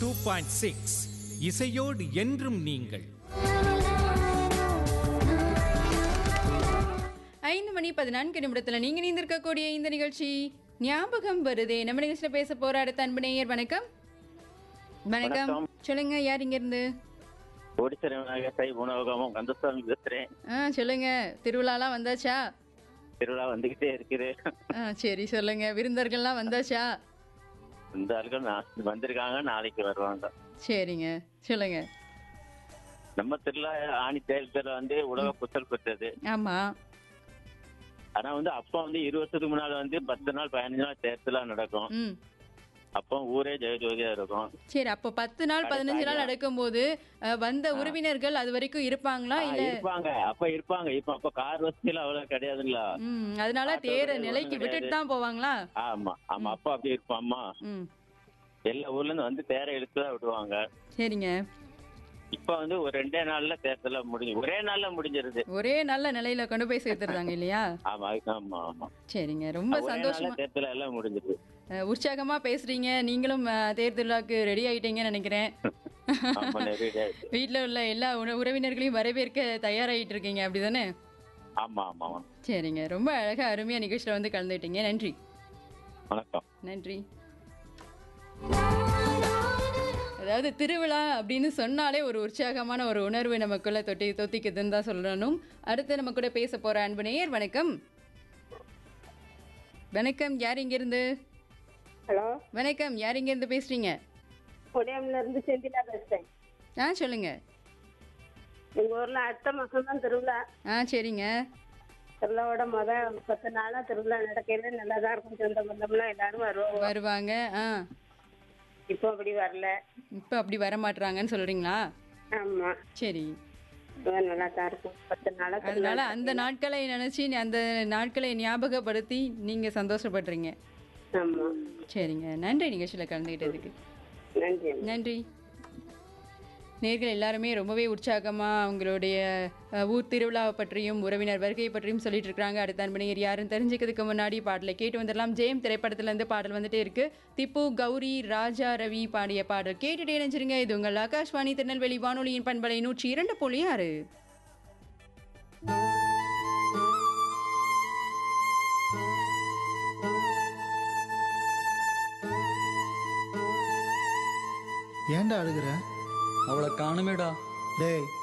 Two point six இசையோடு என்றும் நீங்கள் ஐந்து மணி பதினான்கு நிமிடத்தில் நீங்கள் நீந்திருக்கக்கூடிய இந்த நிகழ்ச்சி ஞாபகம் வருதே நம்ம நிகழ்ச்சியில் பேச போற அடுத்த அன்பு நேயர் வணக்கம் வணக்கம் வணக்கம். சொல்லுங்க யார் இங்க இருந்து கோடிச்சரை விநாயகர் சை உணவகமும் கந்தசாமி பேசுறேன் ஆ சொல்லுங்க திருவிழாலாம் வந்தாச்சா திருவிழா வந்துகிட்டே இருக்குது ஆ சரி சொல்லுங்க விருந்தர்கள்லாம் வந்தாச்சா இந்த ஆளுகள் நா- வந்திருக்காங்க நாளைக்கு வருவாங்க சரிங்க சொல்லுங்க நம்ம திருவிழா ஆணி தேர்தல் வந்து உலக புத்தல் பெற்றது ஆமா ஆனா வந்து அப்போ வந்து இருபது வருஷத்துக்கு முன்னால வந்து பத்து நாள் பதினஞ்சு நாள் தேர்தலா நடக்கும் ம் அப்போ ஊரே ஜெயஜோதியா இருக்கும் சரி அப்போ பத்து நாள் பதினஞ்சு நாள் நடக்கும்போது அஹ், வந்த உறவினர்கள் அது வரைக்கும் இருப்பாங்களா ஆ, இல்ல இருப்பாங்க அப்ப இருப்பாங்க இப்ப அப்ப கார் வசதியில அவ்வளவு கிடையாதுல்ல ம் அதனால ஆட்டோ தேர கிடையாது, நிலைக்கு ஒண்ணும் விட்டுட்டு தான் போவாங்களா ஆமா ஆமா அப்ப அப்படி இருப்போம் அம்மா ம் எல்லா ஊர்ல இருந்து வந்து தேரை இழுத்துதான் விடுவாங்க சரிங்க இப்ப வந்து ஒரு ரெண்டே நாள்ல தேர்தல முடிஞ்சு ஒரே நாள்ல முடிஞ்சிருது ஒரே நல்ல நிலையில கொண்டு போய் சேர்த்துருந்தாங்க இல்லையா ஆமா ஆமா ஆமா சரிங்க ரொம்ப ஒரே சந்தோஷமா நாள்ல தேர்தல் எல்லாம் முடிஞ்சிருது அஹ், உற்சாகமா பேசுறீங்க நீங்களும் அஹ், தேர் திருவிழாக்கு ரெடி ஆயிட்டீங்கன்னு நினைக்கிறேன் ஆமா நிறைய இருக்கு. வீட்ல உள்ள எல்லா உண- உறவினர்களையும் வரவேற்க தயாராகிட்டு இருக்கீங்க அப்படிதானே ஆமா ஆமா ஆமா சரிங்க ரொம்ப அழகா அருமையா நிகழ்ச்சியில வந்து கலந்துட்டீங்க நன்றி வணக்கம் நன்றி அதாவது திருவிழா அப்படின்னு சொன்னாலே ஒரு உற்சாகமான ஒரு உணர்வு நமக்குள்ள தொட்டி தொத்திக்குதுன்னு தான் சொல்லணும் அடுத்து நம்ம கூட பேச போற அன்பு நேயர் வணக்கம் வணக்கம் யார் இங்க இருந்து ஹலோ வணக்கம் யார் இங்க இருந்து பேசுறீங்க உடையம்ல இருந்து செந்திலா பேசுறேன் ஆ சொல்லுங்க எங்க ஊர்ல அடுத்த மாசம் தான் திருவிழா ஆ சரிங்க திருவிழாவோட முத பத்து நாளா திருவிழா நடக்கையில நல்லா தான் இருக்கும் சொந்த பந்தம்லாம் எல்லாரும் வருவோம் வருவாங்க ஆ இப்போ அப்படி வரல இப்போ அப்படி வர மாட்றாங்கன்னு சொல்றீங்களா ஆமா சரி இப்போ நல்லா தான் இருக்கும் பத்து நாளா திருவிழா அதனால அந்த நாட்களை நினைச்சு அந்த நாட்களை ஞாபகப்படுத்தி நீங்க சந்தோஷப்படுறீங்க ஆமா சரிங்க நன்றி நிகழ்ச்சியில் கலந்துக்கிட்டதுக்கு நன்றி நன்றி நேர்கள் எல்லாருமே ரொம்பவே உற்சாகமாக அவங்களுடைய அஹ், ஊர் திருவிழாவை பற்றியும் உறவினர் வருகை பற்றியும் சொல்லிட்டு இருக்காங்க அடுத்த அன்பணியர் யாருன்னு தெரிஞ்சுக்கிறதுக்கு முன்னாடி பாடலை கேட்டு வந்துடலாம் ஜெயம் திரைப்படத்துலேருந்து பாடல் வந்துட்டே இருக்கு திப்பு கௌரி ராஜா ரவி பாடிய பாடல் கேட்டுட்டே நினைச்சிருங்க இது உங்கள் ஆகாஷ்வாணி திருநெல்வேலி வானொலியின் பண்பலை நூற்றி இரண்டு புள்ளி ஆறு ஏன்டா அழுகுற அவளை காணுமேடா டேய்